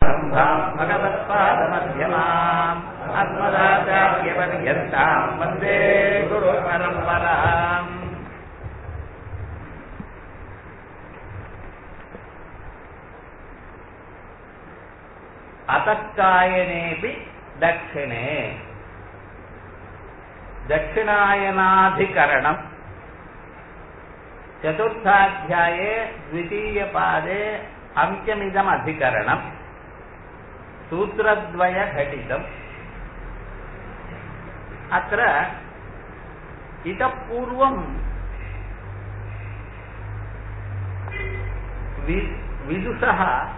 भगवत्पादमध्यमाम् अस्मदाचार्यपर्यन्ताम् वन्दे गुरुपरम्पराम् अतःकायनेऽपि दक्षिणे दक्षिणायनाधिकरणम् चतुर्थाध्याये द्वितीयपादे अन्त्यमिदमधिकरणम् सूत्रद्वयघटितम् अत्र इतः पूर्वम् वि विदुषः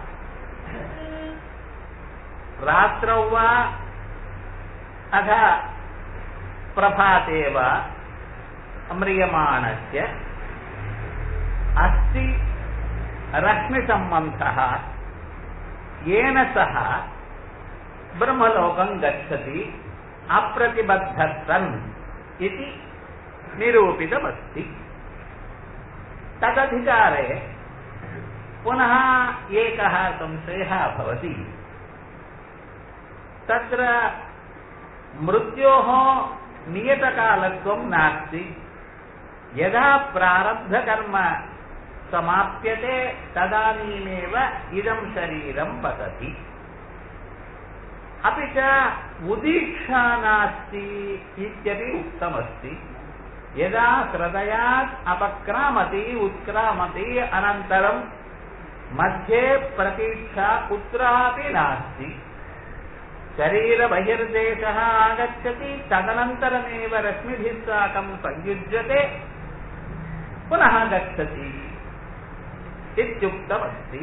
रात्रौ वा अथ प्रभाते वा म्रियमाणस्य अस्ति रश्मिसम्बन्धः येन सह ब्रह्मलोकं गच्छति अप्रतिबद्धः सन् इति निरूपितमस्ति तदधिकारे पुनः एकः संशयः भवति तत्र मृत्योः नियतकालत्वं नास्ति यदा प्रारब्धकर्म समाप्यते तदानीमेव इदं शरीरं पतति अपि च उदीक्षा नास्ति इत्यपि उक्तमस्ति यदा हृदयात् अपक्रामति उत्क्रामति अनन्तरं मध्ये प्रतीक्षा कुत्रापि नास्ति शरीरबहिर्देशः आगच्छति तदनन्तरमेव रश्मिभिः साकं संयुज्यते पुनः गच्छति इत्युक्तमस्ति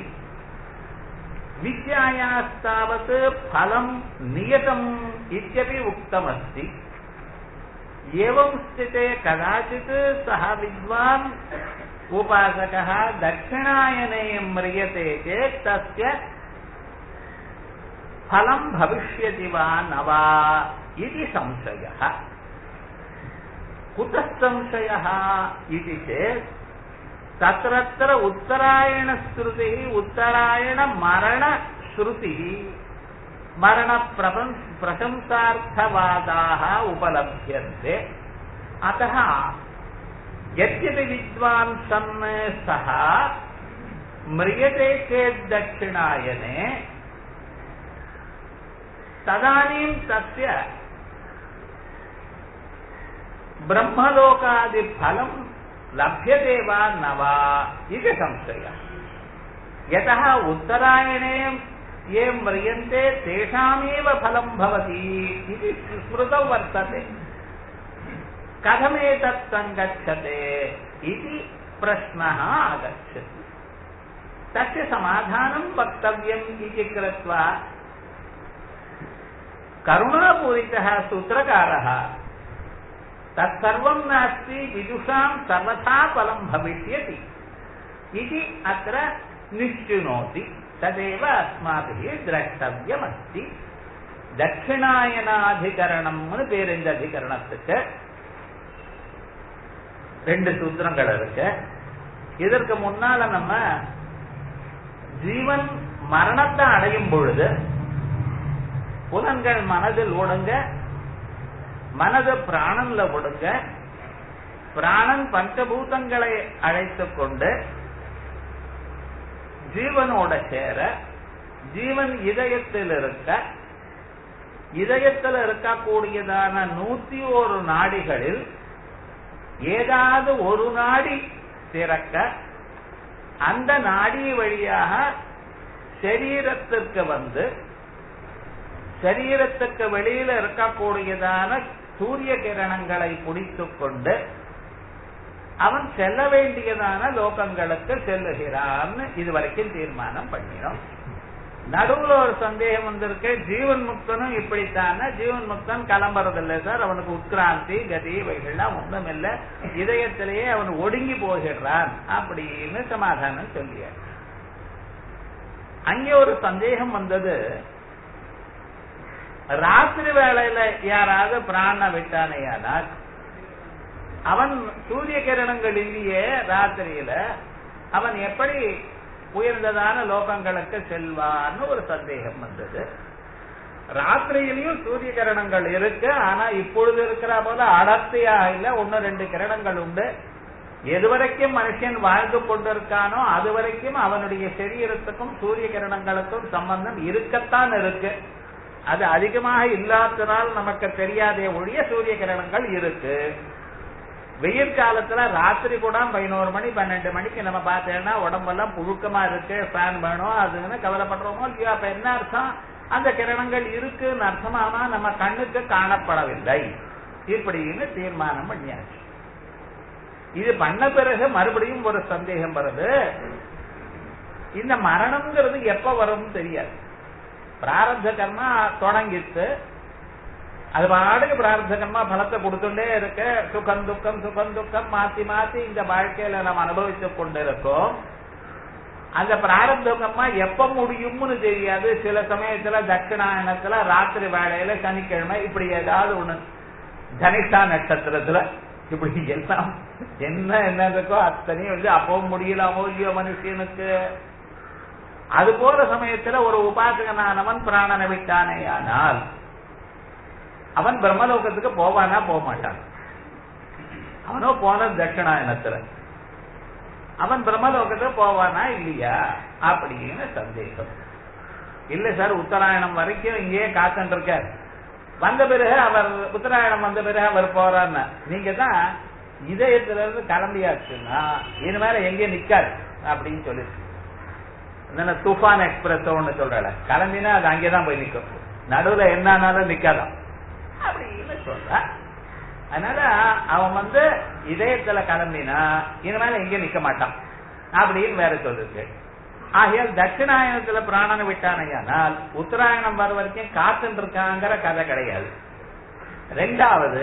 विद्यायास्तावत् फलं नियतम् इत्यपि उक्तमस्ति एवं स्थिते कदाचित् सः विद्वान् उपासकः दक्षिणायने म्रियते चेत् तस्य फलं भविष्यति वा न वा इति संशयः कुतः संशयः इति चेत् तत्रत्र उत्तरायणश्रुतिः उत्तरायणमरणश्रुतिः मरणप्रपं प्रशंसार्थवादाः उपलभ्यन्ते अतः यद्यपि विद्वान् सन् सः म्रियते चेत् दक्षिणायने तदानीं तस्य ब्रह्मलोकादिफलं लभ्यते वा न वा इति संशयः यतः उत्तरायणे ये म्रियन्ते तेषामेव फलं भवति इति स्मृतौ वर्तते कथमेतत् सङ्गच्छते इति प्रश्नः आगच्छति तस्य समाधानं वक्तव्यम् इति कृत्वा करुणापूरितः सूत्रकारः तत्सर्वं नास्ति विदुषां सर्वथा फलं भविष्यति इति अत्र निश्चिनोति तदेव अस्माभिः द्रष्टव्यमस्ति தட்சிணாயனாதிகரணம்னு பேர் இந்த அதிகரணத்துக்கு ரெண்டு சூத்திரங்கள் இருக்கு இதற்கு முன்னால நம்ம ஜீவன் மரணத்தை அடையும் பொழுது புலன்கள் மனதில் ஓடுங்க மனது பிராணன்ல ஒடுங்க பிராணன் பஞ்சபூதங்களை அழைத்துக் கொண்டு ஜீவனோட சேர ஜீவன் இதயத்தில் இருக்க இதயத்தில் இருக்கக்கூடியதான நூத்தி ஒரு நாடிகளில் ஏதாவது ஒரு நாடி திறக்க அந்த நாடி வழியாக சரீரத்திற்கு வந்து சரீரத்துக்கு வெளியில இருக்கக்கூடியதான சூரிய கிரணங்களை பிடித்துக் கொண்டு அவன் செல்ல வேண்டியதான லோகங்களுக்கு செல்லுகிறான்னு இதுவரைக்கும் தீர்மானம் பண்ணினோம் நடுவுல ஒரு சந்தேகம் வந்திருக்கு ஜீவன் முக்தனும் இப்படித்தான ஜீவன் முக்தன் கிளம்புறதில்லை சார் அவனுக்கு உட்கிராந்தி கதி இவைகள்லாம் ஒண்ணும் இல்லை இதயத்திலேயே அவன் ஒடுங்கி போகிறான் அப்படின்னு சமாதானம் சொல்லியார் அங்கே ஒரு சந்தேகம் வந்தது ராத்திரி வேளையில யாராவது பிராண விட்டானையானால் அவன் சூரிய கிரணங்கள் இல்லையே ராத்திரியில அவன் எப்படி உயர்ந்ததான லோகங்களுக்கு செல்வான்னு ஒரு சந்தேகம் வந்தது ராத்திரியிலையும் சூரிய கிரணங்கள் இருக்கு ஆனா இப்பொழுது இருக்கிற போல அடர்த்தியா இல்ல ஒன்னு ரெண்டு கிரணங்கள் உண்டு எதுவரைக்கும் மனுஷன் வாழ்ந்து கொண்டிருக்கானோ அது வரைக்கும் அவனுடைய சரீரத்துக்கும் சூரிய கிரணங்களுக்கும் சம்பந்தம் இருக்கத்தான் இருக்கு அது அதிகமாக இல்லாததால் நமக்கு தெரியாதே ஒழிய சூரிய கிரணங்கள் இருக்கு வெயில் காலத்துல ராத்திரி கூட பதினோரு மணி பன்னெண்டு மணிக்கு நம்ம பார்த்தேன்னா உடம்பெல்லாம் புழுக்கமா இருக்கு ஃபேன் வேணும் அதுன்னு கவலைப்படுறோமோ இல்லையோ அப்ப என்ன அர்த்தம் அந்த கிரணங்கள் இருக்குன்னு அர்த்தமானா நம்ம கண்ணுக்கு காணப்படவில்லை இப்படின்னு தீர்மானம் பண்ணியாச்சு இது பண்ண பிறகு மறுபடியும் ஒரு சந்தேகம் வருது இந்த மரணம்ங்கிறது எப்ப வரும்னு தெரியாது பிராரப்த கர்மா தொடங்கிட்டு அது பாட்டுக்கு பிரார்த்த கர்மா பலத்தை கொடுத்துட்டே இருக்க சுகம் துக்கம் சுகம் துக்கம் மாத்தி மாத்தி இந்த வாழ்க்கையில நம்ம அனுபவித்துக் கொண்டிருக்கோம் அந்த பிராரப்த கர்மா எப்ப முடியும்னு தெரியாது சில சமயத்துல தட்சிணாயனத்துல ராத்திரி வேலையில சனிக்கிழமை இப்படி ஏதாவது ஒண்ணு தனிஷ்டா நட்சத்திரத்துல இப்படி எல்லாம் என்ன என்ன இருக்கோ அத்தனையும் வந்து அப்பவும் முடியலாமோ இல்லையோ மனுஷனுக்கு அது போற சமயத்துல ஒரு உபாசகனானவன் பிராணனை விட்டானே ஆனால் அவன் பிரம்மலோகத்துக்கு போவானா போக மாட்டான் அவனோ போன தட்சிணாயனத்துல அவன் பிரம்மலோகத்துக்கு போவானா இல்லையா அப்படின்னு சந்தேகம் இல்ல சார் உத்தராயணம் வரைக்கும் இங்கேயே காத்துட்டு இருக்கார் வந்த பிறகு அவர் உத்தராயணம் வந்த பிறகு அவர் போறாருன்னா நீங்க தான் இதயத்துல இருந்து கிளம்பியாச்சுன்னா இனிமேல எங்கே நிக்காது அப்படின்னு சொல்லிருக்கு என்னன்னா துஃபான் எக்ஸ்பிரஸ் ஒண்ணு சொல்றல கிளம்பினா அது அங்கேதான் போய் நிக்கும் நடுவுல என்ன ஆனாலும் நிக்காதான் அப்படின்னு சொல்ற அதனால அவன் வந்து இதயத்துல கிளம்பினா இனிமேல எங்க நிக்க மாட்டான் அப்படின்னு வேற சொல்லிருக்கு ஆகையால் தட்சிணாயனத்துல பிராணனை விட்டானையானால் உத்தராயணம் வர வரைக்கும் காத்துட்டு இருக்காங்கிற கதை கிடையாது ரெண்டாவது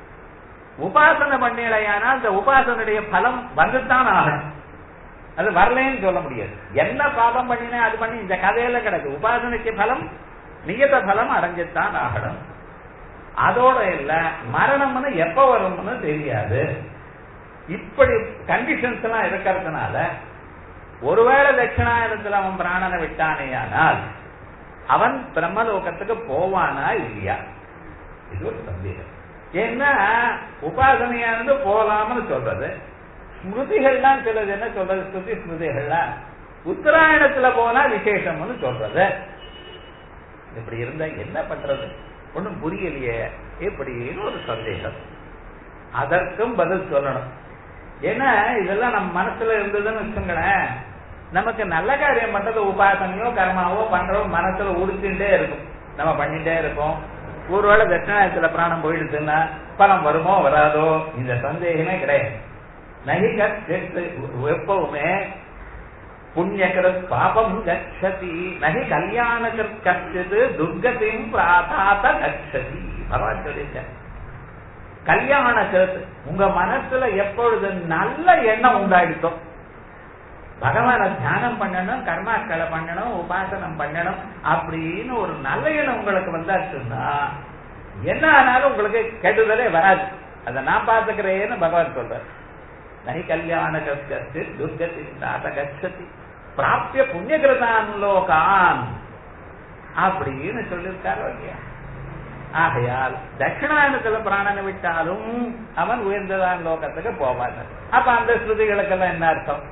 உபாசனை பண்ணலையானால் அந்த உபாசனுடைய பலம் வந்துதான் ஆகணும் அது வரலன்னு சொல்ல முடியாது என்ன பாபம் பண்ணினா அது பண்ணி இந்த கதையில கிடையாது உபாசனைக்கு பலம் நியத பலம் அடைஞ்சுத்தான் ஆகணும் அதோட இல்ல மரணம்னு எப்ப வரும்னு தெரியாது இப்படி கண்டிஷன்ஸ் எல்லாம் இருக்கிறதுனால ஒருவேளை தட்சிணாயனத்துல அவன் பிராணனை விட்டானேயானால் அவன் பிரம்மலோகத்துக்கு போவானா இல்லையா இது ஒரு சந்தேகம் ஏன்னா உபாசனையானது போலாம்னு சொல்றது ஸ்மிருதிகள்லாம் சிலது என்ன சொல்றது ஸ்ருதி ஸ்மிருதிகள்லாம் உத்தராயணத்துல போனா விசேஷம்னு சொல்றது இப்படி இருந்தா என்ன பண்றது ஒண்ணும் புரியலையே எப்படின்னு ஒரு சந்தேகம் அதற்கும் பதில் சொல்லணும் ஏன்னா இதெல்லாம் நம்ம மனசுல இருந்ததுன்னு வச்சுங்களேன் நமக்கு நல்ல காரியம் பண்றது உபாசனையோ கர்மாவோ பண்றோம் மனசுல உறுத்திட்டே இருக்கும் நம்ம பண்ணிட்டே இருக்கோம் ஒருவேளை தட்சிணாயத்துல பிராணம் போயிடுச்சுன்னா பணம் வருமோ வராதோ இந்த சந்தேகமே கிடையாது நகிக எப்பவுமே புண்ணியகிருத் பாபம் கச்சதி நகி கல்யாண கச்சது துர்கதிம் பிராதாத கச்சதி பகவான் சொல்லியிருக்க கல்யாண கருத்து உங்க மனசுல எப்பொழுது நல்ல எண்ணம் உண்டாயிடுத்தோ பகவான தியானம் பண்ணணும் கர்மாக்களை பண்ணணும் உபாசனம் பண்ணணும் அப்படின்னு ஒரு நல்ல எண்ணம் உங்களுக்கு வந்தாச்சுன்னா என்ன ஆனாலும் உங்களுக்கு கெடுதலே வராது அதை நான் பாத்துக்கிறேன்னு பகவான் சொல்றார் நகி கல்யாண கஷ்டி துர்கதி தாத கச்சதி பிராப்திய புண்ணியகிருதான் லோகான் அப்படின்னு சொல்லியிருக்காரோ இல்லையா ஆகையால் தட்சிணாயனத்துல பிராணனை விட்டாலும் அவன் உயர்ந்ததான் லோகத்துக்கு போவான் அப்ப அந்த ஸ்ருதிகளுக்கெல்லாம் என்ன அர்த்தம்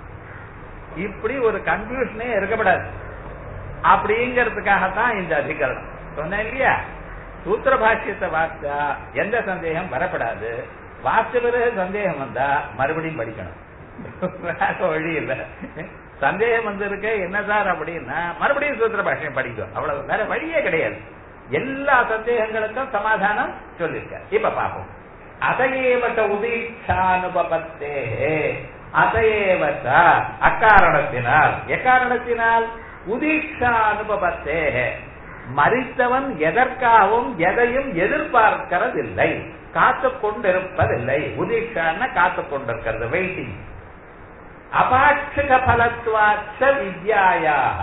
இப்படி ஒரு கன்ஃபியூஷனே இருக்கப்படாது அப்படிங்கிறதுக்காகத்தான் இந்த அதிகரணம் சொன்னேன் இல்லையா சூத்திர பாஷ்யத்தை வாசிச்சா எந்த சந்தேகம் வரப்படாது வாசிச்ச பிறகு சந்தேகம் வந்தா மறுபடியும் படிக்கணும் வேற வழி இல்ல சந்தேகம் வந்திருக்க என்ன சார் அப்படின்னா மறுபடியும் சூத்திர பாஷ்யம் படிக்கும் அவ்வளவு வேற வழியே கிடையாது எல்லா சந்தேகங்களுக்கும் சமாதானம் சொல்லிருக்க இப்ப பாப்போம் அதையேவட்ட உதீட்சானுபத்தே அதையேவட்ட அக்காரணத்தினால் எக்காரணத்தினால் உதீட்சா அனுபவத்தே மறித்தவன் எதற்காகவும் எதையும் எதிர்பார்க்கிறதில்லை காத்து கொண்டிருப்பதில்லை உதீட்சான காத்து கொண்டிருக்கிறது வெயிட்டிங் அபாட்சிக பலத்துவாச்ச வித்யாயாக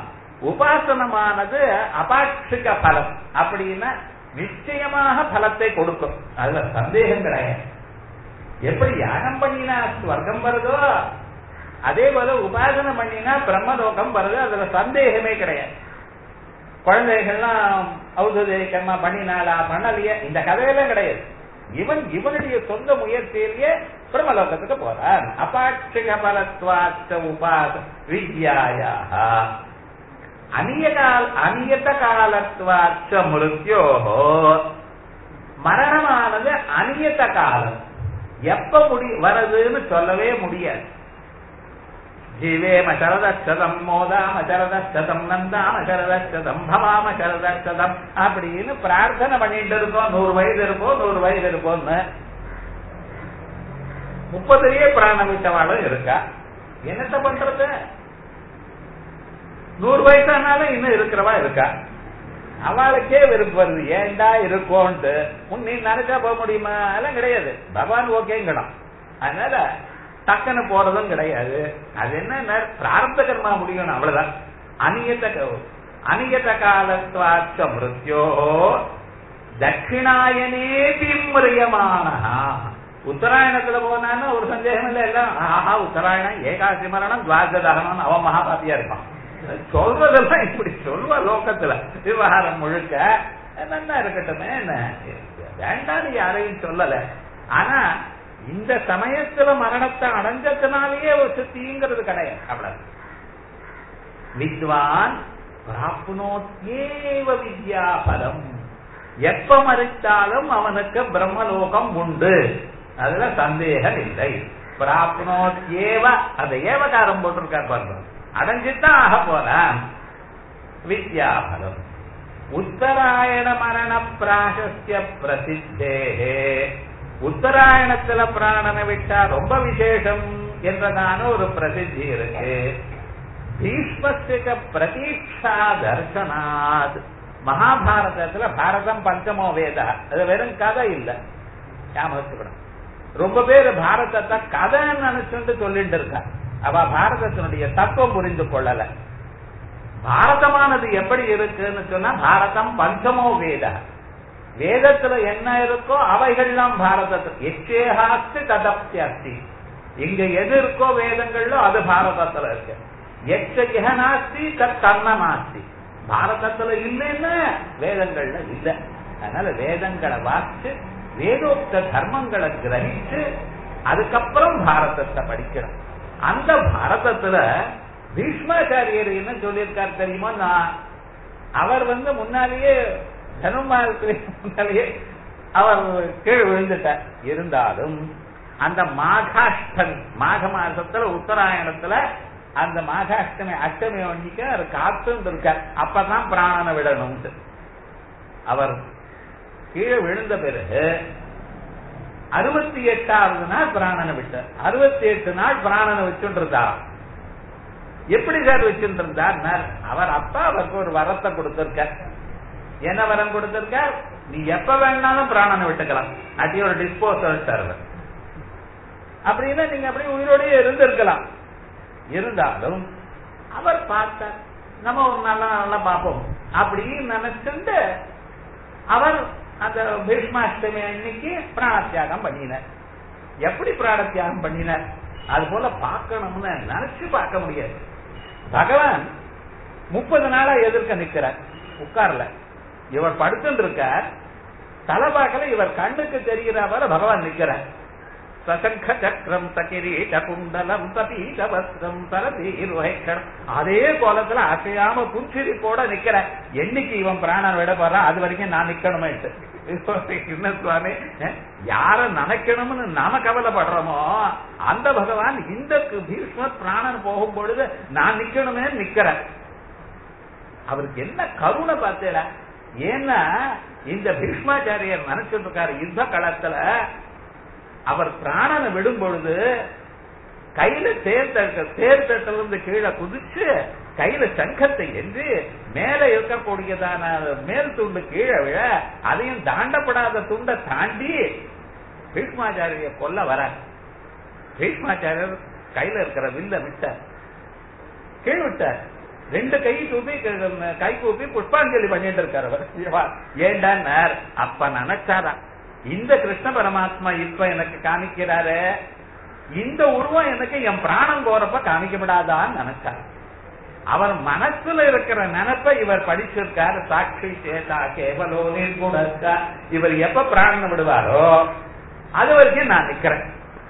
உபாசனமானது அபாட்சிக பலம் அப்படின்னா நிச்சயமாக பலத்தை கொடுக்கும் அதுல சந்தேகம் கிடையாது எப்படி யாகம் பண்ணினா ஸ்வர்க்கம் வருதோ அதே போல உபாசனை பண்ணினா பிரம்மலோகம் வருது அதுல சந்தேகமே கிடையாது குழந்தைகள்லாம் ஔதேகமா பண்ணினாலா பண்ணலையே இந்த கதையெல்லாம் கிடையாது இவன் இவனுடைய சொந்த முயற்சியிலேயே பிரம்மலோகத்துக்கு போறான் அபாட்சிக பலத்வாச்ச உபாச வித்யாயா அநியகால் அநியத காலத்வாச்ச மிருத்யோஹோ மரணமானது அநியத காலம் எப்ப முடி வருதுன்னு சொல்லவே முடியாது ஜீவேம சரதம் மோதாம சரதம் நந்தாம சரதம் பவாம சரதம் அப்படின்னு பிரார்த்தனை பண்ணிட்டு இருக்கோம் நூறு வயது இருப்போம் நூறு வயது இருப்போம்னு முப்பதுலயே பிராணம் விட்டவாளும் இருக்கா என்னத்த பண்றது நூறு வயசானாலும் இன்னும் இருக்கிறவா இருக்கா அவளுக்கே விருப்பம் வருது ஏண்டா இருக்கோன்ட்டு உன் நீ நினைச்சா போக முடியுமா எல்லாம் கிடையாது பகவான் ஓகேங்கணும் அதனால டக்குன்னு போறதும் கிடையாது அது என்ன பிராரப்த கர்மா முடியணும் அவ்வளவுதான் அநியத்த அநியத காலத்வாச்ச மிருத்யோ தட்சிணாயனே பிரியமான உத்தராயணத்துல போனான்னு ஒரு சந்தேகம் இல்ல எல்லாம் ஆஹா உத்தராயணம் ஏகாசி மரணம் துவாத தகனம் அவன் மகாபாத்தியா இருப்பான் சொல்றதெல்லாம் இப்படி சொல்வா லோகத்துல விவகாரம் முழுக்க நல்லா இருக்கட்டுமே என்ன வேண்டான்னு யாரையும் சொல்லல ஆனா இந்த சமயத்துல மரணத்தை அடைஞ்சதுனாலேயே ஒரு சுத்திங்கிறது கிடையாது அவ்வளவு வித்வான் பிராப்னோத்யேவ வித்யா பலம் எப்ப மறித்தாலும் அவனுக்கு பிரம்மலோகம் உண்டு அதுல சந்தேகம் இல்லை பிராப்னோத்யேவ அந்த ஏவகாரம் போட்டிருக்கார் பாருங்க அடைஞ்சுதான் ஆக போறான் வித்யாபலம் உத்தராயண மரண பிராசஸ்ய பிரசித்தே உத்தராயணத்துல பிராணனை விட்டா ரொம்ப விசேஷம் என்றதான ஒரு பிரசித்தி இருக்கு பீஷ்மஸ்திக பிரதீட்சா தர்சனாத் மகாபாரதத்துல பாரதம் பஞ்சமோ வேத அது வெறும் கதை இல்ல ஞாபகத்துக்கணும் ரொம்ப பேர் பாரதத்தை கதைன்னு நினைச்சுட்டு சொல்லிட்டு இருக்கா அவ பாரதத்தினுடைய தத்துவம் புரிந்து கொள்ளல பாரதமானது எப்படி இருக்குன்னு சொன்னா பாரதம் பஞ்சமோ வேத வேதத்துல என்ன இருக்கோ அவைகள்லாம் பாரதத்தில் எச்சேகாஸ்தி ததப்தியாஸ்தி இங்க எது இருக்கோ வேதங்கள்லோ அது பாரதத்துல இருக்கு எச்ச இகனாஸ்தி தன்னமாஸ்தி பாரதத்துல இல்லைன்னு வேதங்கள்ல இல்ல அதனால வேதங்களை வாசிச்சு வேதோக்த தர்மங்களை கிரகிச்சு அதுக்கப்புறம் பாரதத்தை படிக்கணும் அந்த பாரதத்துல பீஷ்மாச்சாரியர் என்ன சொல்லியிருக்கார் தெரியுமா நான் அவர் வந்து முன்னாலேயே தனுமாருக்கு முன்னாலேயே அவர் கீழ் விழுந்துட்டார் இருந்தாலும் அந்த மாகாஷ்டமி மாக மாசத்துல உத்தராயணத்துல அந்த மாகாஷ்டமி அஷ்டமி அன்னைக்கு அவர் காத்து இருக்கார் அப்பதான் பிராணனை விடணும்ட்டு அவர் கீழே விழுந்த பிறகு அறுபத்தி எட்டாவது நாள் பிராணனை விட்டார் அறுபத்தி எட்டு நாள் பிராணனை வச்சுருந்தார் எப்படி சார் வச்சிருந்தார் அவர் அப்பா அவருக்கு ஒரு வரத்தை கொடுத்திருக்கார் என்ன வரம் கொடுத்திருக்கார் நீ எப்ப வேணாலும் பிராணனை விட்டுக்கலாம் அட்டி ஒரு டிஸ்போசல் சர்வர் அப்படின்னா நீங்க அப்படியே உயிரோடய இருந்திருக்கலாம் இருந்தாலும் அவர் பார்த்தார் நம்ம ஒரு நல்லா நல்லா பார்ப்போம் அப்படின்னு நினைச்சுட்டு அவர் அந்த பீஷ்மாஷ்டமி அன்னைக்கு பிராணத்தியாகம் பண்ணினார் எப்படி பிராணத்தியாகம் பண்ணினார் அது போல பார்க்கணும்னு நினைச்சு பார்க்க முடியாது பகவான் முப்பது நாளா எதிர்க்க நிக்கிறார் உட்கார்ல இவர் படுத்துட்டு இருக்கார் தலை பார்க்கல இவர் கண்ணுக்கு தெரிகிற போல பகவான் நிக்கிறார் சசங்க சக்கரம் சகிரீட குண்டலம் சபீட வஸ்திரம் சரதீர்வகம் அதே கோலத்துல அசையாம புன்சிரிப்போட நிக்கிற என்னைக்கு இவன் பிராணன் விட போறான் அது வரைக்கும் நான் நிக்கணுமே என்ன சுவாமி யார நினைக்கணும்னு நாம கவலைப்படுறோமோ அந்த பகவான் இந்த பீஷ்மர் பிராணன் போகும் பொழுது நான் நிக்கணுமே நிக்கிறேன் அவருக்கு என்ன கருணை பார்த்தேடா ஏன்னா இந்த பீஷ்மாச்சாரியர் நினைச்சிட்டு இருக்காரு யுத்த களத்துல அவர் பிராணனை விடும் பொழுது கையில தேர்தட்ட தேர்தட்டில இருந்து கீழே குதிச்சு கையில சங்கத்தை என்று மேல இருக்கக்கூடியதான மேல் துண்டு கீழே விழ அதையும் தாண்டப்படாத துண்டை தாண்டி பீஷ்மாச்சாரிய கொல்ல வர பீஷ்மாச்சாரியர் கையில இருக்கிற வில்ல விட்டார் கீழ் விட்டார் ரெண்டு கை தூப்பி கை கூப்பி புஷ்பாஞ்சலி பண்ணிட்டு இருக்காரு அவர் ஏண்டான்னார் அப்ப நினைச்சாரா இந்த கிருஷ்ண பரமாத்மா இப்ப எனக்கு காமிக்கிறாரு இந்த உருவம் எனக்கு என் பிராணம் போறப்ப காமிக்கப்படாதான்னு நினைச்சார் அவர் மனசுல இருக்கிற நினைப்ப இவர் படிச்சிருக்காரு சாட்சி சேதா கேவலோ நிர்குணஸ்கா இவர் எப்ப பிராணம் விடுவாரோ அது வரைக்கும் நான் நிக்கிறேன்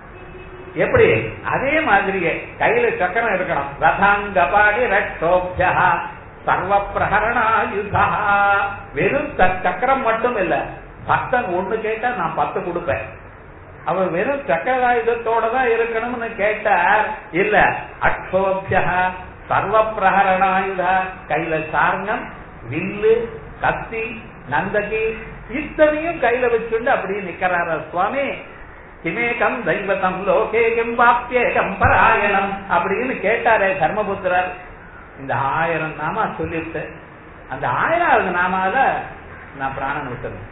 எப்படி அதே மாதிரியே கையில சக்கரம் இருக்கணும் ரதாங்கபாடி ரட்சோபியா சர்வ பிரகரணாயுதா வெறும் த- சக்கரம் மட்டும் இல்ல பக்தன் ஒண்ணு கேட்டா நான் பத்து கொடுப்பேன் அவர் வெறும் சக்கராயுதத்தோட தான் இருக்கணும்னு கேட்டார் இல்ல அக்ஷோபியா சர்வ பிரகரணாயுதா கையில சார்ங்கம் வில்லு கத்தி நந்தகி இத்தனையும் கையில வச்சுண்டு அப்படியே நிக்கிறார சுவாமி கிமேகம் தெய்வதம் லோகே கிம் வாப்பியேகம் பராயணம் அப்படின்னு கேட்டாரே தர்மபுத்திரர் இந்த ஆயிரம் நாமா சொல்லிட்டு அந்த ஆயிராவது நாமால நான் பிராணன் விட்டுறேன்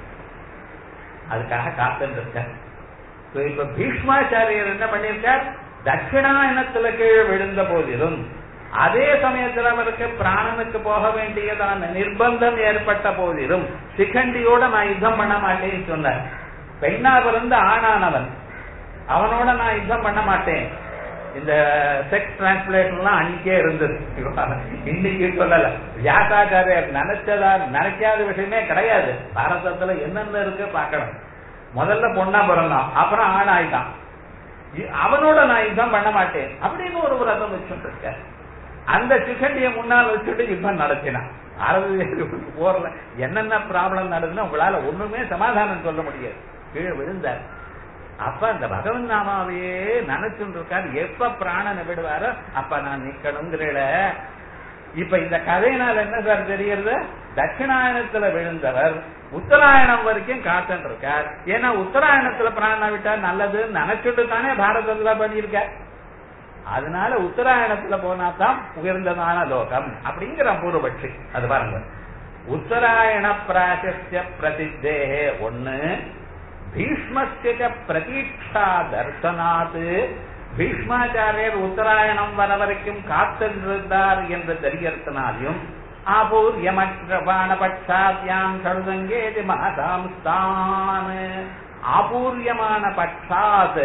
அதுக்காக காத்துட்டு இருக்கேன் So, இப்ப பீஷ்மாச்சாரியர் என்ன பண்ணியிருக்கார் தட்சிணாயனத்துல கீழே விழுந்த போதிலும் அதே சமயத்தில் அவருக்கு பிராணனுக்கு போக வேண்டியதான நிர்பந்தம் ஏற்பட்ட போதிலும் சிகண்டியோட நான் யுத்தம் பண்ண மாட்டேன்னு சொன்னார் பெண்ணா பிறந்து ஆணானவன் அவனோட நான் யுத்தம் பண்ண மாட்டேன் இந்த செக்ஸ் டிரான்ஸ்லேஷன் எல்லாம் அன்னைக்கே இருந்தது இன்னைக்கு சொல்லல வியாசாச்சாரியர் நினைச்சதா நினைக்காத விஷயமே கிடையாது பாரதத்துல என்னென்ன இருக்கு பார்க்கணும் முதல்ல பொண்ணா பிறந்தான் அப்புறம் ஆண் ஆயிட்டான் இ- அவனோட நான் யுத்தம் பண்ண மாட்டேன் அப்படின்னு ஒரு விரதம் வச்சுட்டு இருக்க அந்த சிகண்டிய முன்னால் வச்சுட்டு யுத்தம் நடத்தினான் அறுபது போர்ல என்னென்ன ப்ராப்ளம் நடக்குதுன்னு உங்களால ஒண்ணுமே சமாதானம் சொல்ல முடியாது கீழே விழுந்தார் அப்ப அந்த பகவன் நாமாவையே நினைச்சுட்டு இருக்காரு எப்ப பிராணனை விடுவாரோ அப்ப நான் நிக்கணுங்கிறல இப்ப இந்த கதையினால என்ன சார் தெரியறது தட்சிணாயனத்துல விழுந்தவர் உத்தராயணம் வரைக்கும் காத்துட்டு இருக்கார் ஏன்னா உத்தராயணத்துல பிராணனை விட்டா நல்லதுன்னு நினைச்சுட்டு தானே பாரதத்துல பண்ணியிருக்கார் அதனால உத்தராயணத்துல போனா தான் உயர்ந்ததான லோகம் அப்படிங்கிற பூர்வபட்சி அது பாருங்க உத்தராயண பிராசஸ்ய பிரசித்தேகே ஒண்ணு பீஷ்மஸ்ய பிரதீட்சா தர்சனாத் பீஷ்மாச்சாரியர் உத்தராயணம் வர வரைக்கும் காத்திருந்தார் என்று தெரியறதுனாலையும் ஆபூர்யமற்ற பாணபட்சாத்யாம் சடுதங்கேதி மகதாம்ஸ்தான் ஆபூர்யமான பட்சாத்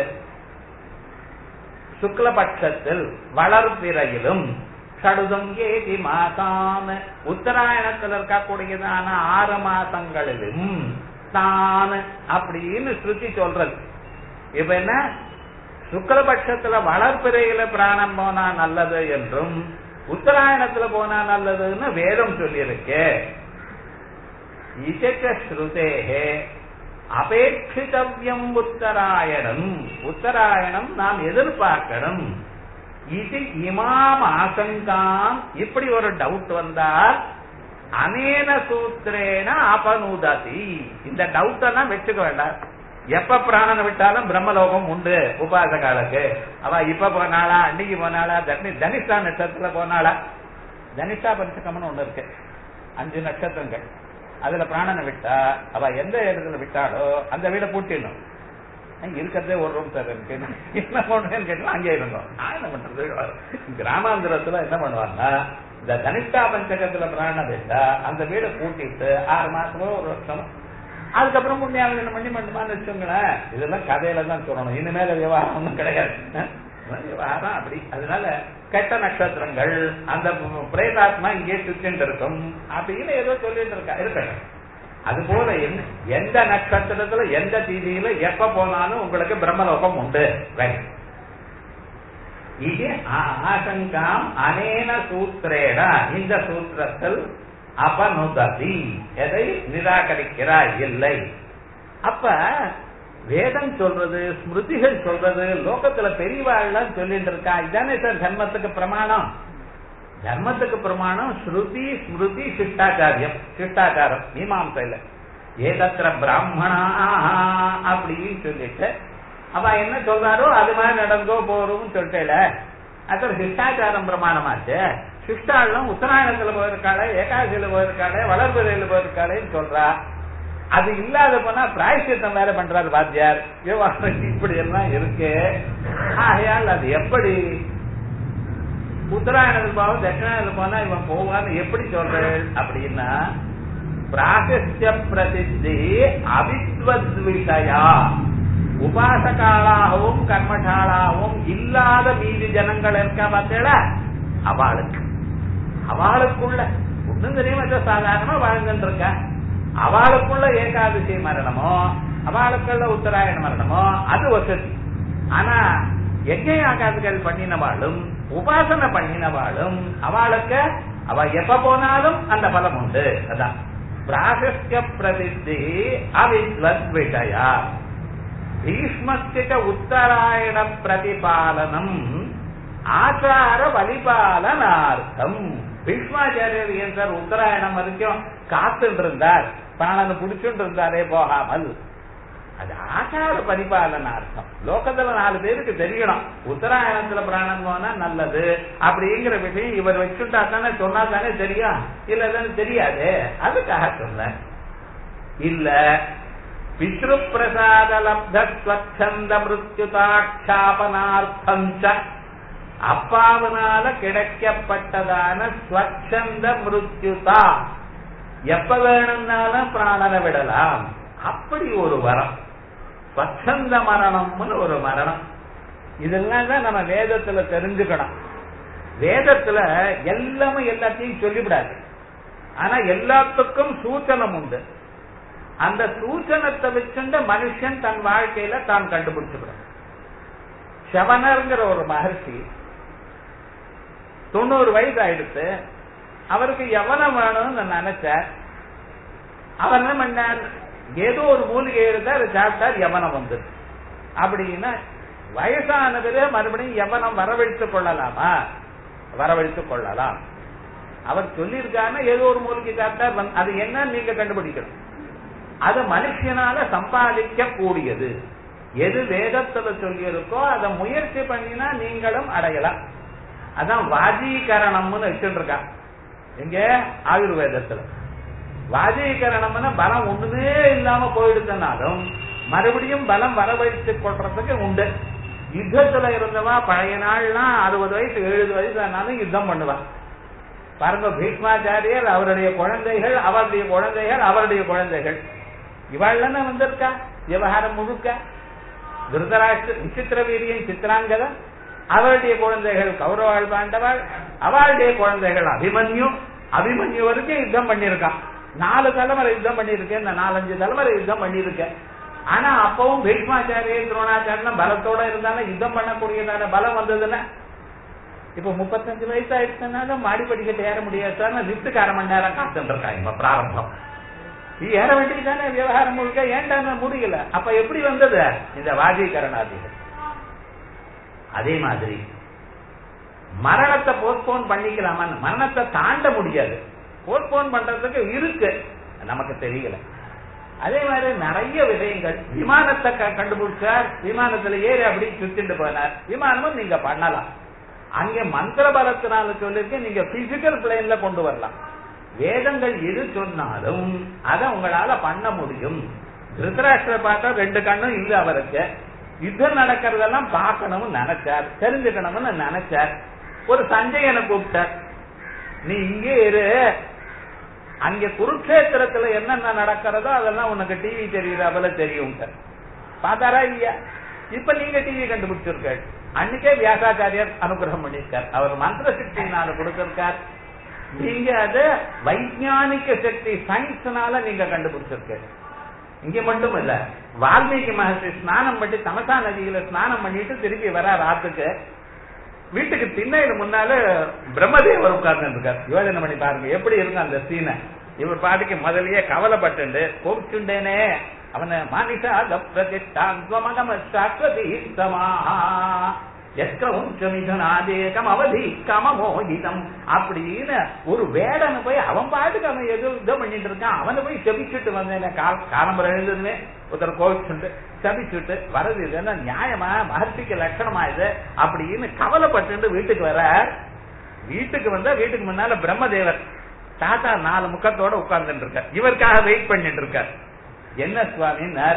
சுக்லபட்சத்தில் வளர்பிறையிலும் சடுதங்கேதி மாசான் உத்தராயணத்தில் இருக்கக்கூடியதான ஆறு மாசங்களிலும் தான் அப்படின்னு ஸ்ருதி சொல்றது இப்ப என்ன சுக்லபட்சத்துல வளர்பிறையில பிராணம் போனா நல்லது என்றும் உத்தராயணத்துல போனா நல்லதுன்னு வேதம் சொல்லியிருக்கு இசைக்க ஸ்ருதேகே அபேட்சிதவ்யம் உத்தராயணம் உத்தராயணம் நாம் எதிர்பார்க்கணும் இது இமாம் ஆசங்காம் இப்படி ஒரு டவுட் வந்தால் அனேன சூத்திரேன அபனுததி இந்த டவுட் எல்லாம் வச்சுக்க வேண்டாம் எப்ப பிராணனை விட்டாலும் பிரம்மலோகம் உண்டு உபாசகாலுக்கு அவ இப்ப போனாளா அன்னைக்கு போனாளா தனி தனிஷ்டா நட்சத்திரத்துல போனாளா தனிஷ்டா பஞ்சகம்னு ஒண்ணு இருக்கு அஞ்சு நட்சத்திரங்கள் அதுல பிராணனை விட்டா அவ எந்த இடத்துல விட்டாலோ அந்த வீட பூட்டிடணும் அங்க இருக்கிறதே ஒரு ரூம் சார் இருக்கு என்ன பண்ணுறேன்னு கேட்டா அங்கே இருந்தோம் நான் என்ன பண்றது கிராமாந்திரத்துல என்ன பண்ணுவாங்கன்னா இந்த தனிஷ்டா பஞ்சகத்துல பிராணம் விட்டா அந்த வீடை பூட்டிட்டு ஆறு மாசமோ ஒரு வருஷம் அதுக்கப்புறம் புண்ணியாவதனம் பண்ணி மட்டுமான்னு வச்சுங்களேன் இதெல்லாம் கதையில தான் சொல்லணும் இனிமேல விவகாரம் ஒன்றும் கிடையாது அஹ் விவகாரம் அப்படி அதனால கெட்ட நட்சத்திரங்கள் அந்த பிரேதாத்மா இங்கே சுத்திட்டு இருக்கும் அப்படின்னு ஏதோ சொல்லிட்டு இருக்கா இருக்கட்டும் அது போல என்ன எந்த நட்சத்திரத்துல எந்த தீதியில எப்ப போனாலும் உங்களுக்கு பிரம்மலோகம் உண்டு ரைட் இது ஆ- ஆசங்காம் அனேன சூத்திரேட இந்த சூத்திரத்தில் அபனுததி எதை நிராகரிக்கிறாய் இல்லை அப்ப வேதம் சொல்றது ஸ்மிருதிகள் சொல்றது லோகத்துல பெரியவாள்லாம் சொல்லிட்டு இருக்கா இதானே சார் தர்மத்துக்கு பிரமாணம் தர்மத்துக்கு பிரமாணம் ஸ்ருதி ஸ்மிருதி சிஷ்டாச்சாரியம் சிஷ்டாச்சாரம் மீமாம்சையில ஏதத்திர பிராமணா அப்படின்னு சொல்லிட்டு அவ என்ன சொல்றாரோ அது மாதிரி நடந்தோ போறோம்னு சொல்லிட்டேல அப்புறம் சிஷ்டாச்சாரம் பிரமாணமாச்சு சிஷ்டாளும் உத்தராயணத்துல போயிருக்காளே ஏகாதசியில போயிருக்காளே வளர்பிறையில போயிருக்காளேன்னு சொல்றா அது இல்லாத போனா பிராயசித்தம் வேற பண்றாரு வாத்தியார் விவகாரம் இப்படி எல்லாம் இருக்கு ஆகையால் அது எப்படி உத்தராயணத்துக்கு போவோம் தட்சிணாயணத்துக்கு போனா இவன் போவான்னு எப்படி சொல்றேன் அப்படின்னா பிராகஸ்ய பிரசித்தி அவித்வத் விஷயா உபாசகாளாகவும் கர்மசாலாகவும் இல்லாத மீதி ஜனங்கள் இருக்கா பார்த்தேடா அவளுக்கு அவளுக்குள்ள ஒண்ணும் தெரியாம சாதாரணமா வாழ்ந்துட்டு இருக்க அவளுக்குள்ள ஏகாதசி மரணமோ அவளுக்குள்ள உத்தராயண மரணமோ அது வசதி ஆனா யஜ்ய யாகாதுகள் பண்ணினவாளும் உபாசனை பண்ணினவாளும் அவளுக்கு அவ எப்ப போனாலும் அந்த பலம் உண்டு அதான் பிராசஸ்ய பிரசித்தி அவித்வத் விஷயா பீஷ்மஸ்ய உத்தராயண பிரதிபாலனம் ஆச்சார பலிபாலனார்த்தம் பீஷ்மாச்சாரியர் ஏன் சார் உத்தராயணம் வரைக்கும் காத்துட்டு இருந்தார் பிராணனை புடிச்சுட்டு இருந்தாரே போகாமல் அது ஆச்சார பரிபாலனார்த்தம் லோகத்துல நாலு பேருக்கு தெரியணும் உத்தராயணத்துல பிராணம் போனா நல்லது அப்படிங்கிற விஷயம் இவர் வச்சுட்டா தானே சொன்னா தானே தெரியும் இல்ல தானே தெரியாது அதுக்காக சொல்ல இல்ல பித்ரு பிரசாத லப்த ஸ்வச்சந்த மிருத்யுதாட்சாபனார்த்தம் அப்பாவனால கிடைக்கப்பட்டதான ஸ்வச்சந்த மிருத்யுதா எப்ப வேணும்னாலும் பிராணனை விடலாம் அப்படி ஒரு வரம் ஸ்வச்சந்த மரணம்னு ஒரு மரணம் இதெல்லாம் தான் நம்ம வேதத்துல தெரிஞ்சுக்கணும் வேதத்துல எல்லாமே எல்லாத்தையும் சொல்லிவிடாது ஆனா எல்லாத்துக்கும் சூச்சனம் உண்டு அந்த சூச்சனத்தை வச்சுட்டு மனுஷன் தன் வாழ்க்கையில தான் கண்டுபிடிச்சுக்கிறான் சவனர்ங்கிற ஒரு மகர்ஷி தொண்ணூறு வயசு ஆயிடுத்து அவருக்கு எவனம் வேணும்னு நினைச்சார் அவர் என்ன பண்ணார் ஏதோ ஒரு மூலிகை இருந்தா அதை சாப்பிட்டார் யவனம் வந்து அப்படின்னா வயசான பிறகு மறுபடியும் யவனம் வரவழைத்துக் கொள்ளலாமா வரவழைத்துக் கொள்ளலாம் அவர் சொல்லியிருக்காருன்னா ஏதோ ஒரு மூலிகை சாப்பிட்டார் வந்து- அது என்ன நீங்க கண்டுபிடிக்கணும் அது மனுஷனால சம்பாதிக்க கூடியது எது வேதத்துல சொல்லியிருக்கோ அதை முயற்சி பண்ணினா நீங்களும் அடையலாம் அதான் வாஜீகரணம்னு வச்சுட்டு இருக்கான் எங்க ஆயுர்வேதத்துல வாஜீகரணம்னா பலம் ஒண்ணுமே இல்லாம போயிடுச்சுனாலும் மறுபடியும் பலம் வரவழைத்துக் கொள்றதுக்கு உண்டு யுத்தத்துல இருந்தவா பழைய நாள்லாம் அறுபது வயசு எழுபது வயசு ஆனாலும் யுத்தம் பண்ணுவான் பாருங்க பீஷ்மாச்சாரியர் அவருடைய குழந்தைகள் அவருடைய குழந்தைகள் அவருடைய குழந்தைகள் இவாள் தானே வந்திருக்கா விவகாரம் முழுக்க திருதராஷ்டிர விசித்திர வீரியம் சித்திராங்கத அவருடைய குழந்தைகள் கௌரவாள் பாண்டவாள் அவளுடைய குழந்தைகள் அபிமன்யு அபிமன்யு வரைக்கும் யுத்தம் பண்ணியிருக்கான் நாலு தலைமுறை யுத்தம் பண்ணியிருக்கேன் இந்த நாலஞ்சு தலைமுறை யுத்தம் பண்ணியிருக்கேன் ஆனா அப்பவும் பீஷ்மாச்சாரியர் துரோணாச்சாரியன் பலத்தோட இருந்தாலும் யுத்தம் பண்ணக்கூடியதான பலம் வந்ததுன்னா இப்ப முப்பத்தஞ்சு வயசு ஆயிடுச்சுனால மாடி படிக்கட்டு ஏற முடியாது லிப்டுக்கு அரை மணி நேரம் காத்துட்டு இருக்காங்க இப்ப பிராரம்பம் இது ஏற வேண்டியது தானே விவகாரம் முழுக்க ஏன்டா முடியல அப்ப எப்படி வந்தது இந்த வாஜீகரணாதிகள் அதே மாதிரி மரணத்தை போஸ்ட்போன் பண்ணிக்கலாமா மரணத்தை தாண்ட முடியாது போஸ்ட்போன் பண்றதுக்கு இருக்கு நமக்கு தெரியல அதே மாதிரி நிறைய விஷயங்கள் விமானத்தை க- கண்டுபிடிச்சார் விமானத்துல ஏறி அப்படி சுத்திட்டு போனார் விமானமும் நீங்க பண்ணலாம் அங்கே மந்திர பலத்தினால சொல்லிருக்கு நீங்க பிசிக்கல் பிளேன்ல கொண்டு வரலாம் வேதங்கள் எது சொன்னாலும் அதை உங்களால பண்ண முடியும் திருத்தராஷ்டிர பார்த்தா ரெண்டு கண்ணும் இல்ல அவருக்கு யுத்தம் நடக்கிறதெல்லாம் பார்க்கணும்னு நினைச்சார் தெரிஞ்சுக்கணும்னு நினைச்சார் ஒரு சஞ்சயனை கூப்பிட்டார் நீ இங்கே இரு அங்க குருக்ஷேத்திரத்துல என்னென்ன நடக்கிறதோ அதெல்லாம் உனக்கு டிவி தெரியுறாப்புல தெரியும் பார்த்தாரா இல்லையா இப்ப நீங்க டிவி கண்டுபிடிச்சிருக்க அன்னைக்கே வியாசாச்சாரியர் அனுகிரகம் பண்ணிருக்கார் அவர் மந்திர சக்தி நாலு கொடுத்திருக்கார் நீங்க அது வைஜானிக சக்தி சயின்ஸ்னால நீங்க கண்டுபிடிச்சிருக்க இங்க மட்டும் இல்ல வால்மீகி மகர்ஷி ஸ்நானம் பண்ணி தமசா நதியில ஸ்நானம் பண்ணிட்டு திருப்பி வரார் ஆத்துக்கு வீட்டுக்கு திண்ணையில முன்னால பிரம்மதேவர் உட்கார்ந்து இருக்கார் யோஜனை பண்ணி பாருங்க எப்படி இருக்கும் அந்த சீனை இவர் பாட்டுக்கு முதல்லயே கவலைப்பட்டு கோபிச்சுண்டேனே அவனை மானிஷா பிரதிஷ்டாங்கமகம சாஸ்வதி சமாஹா எஸ்கவும் மிதுனாதேகம் அவதி கமமோகிதம் அப்படின்னு ஒரு வேடனை போய் அவன் பாட்டுக்கு அவன் எது இதோ பண்ணிட்டு இருக்கான் அவனை போய் செபிச்சுட்டு வந்தேன் காலம்பரம் எழுந்ததுமே ஒருத்தர் கோவிச்சுட்டு செபிச்சுட்டு வரது இது என்ன நியாயமா மகர்த்திக்கு லட்சணமா இது அப்படின்னு கவலைப்பட்டு வீட்டுக்கு வர வீட்டுக்கு வந்தா வீட்டுக்கு முன்னால பிரம்மதேவர் தாத்தா நாலு முக்கத்தோட உட்கார்ந்துட்டு இருக்கார் இவருக்காக வெயிட் பண்ணிட்டு இருக்கார் என்ன சுவாமின்னார்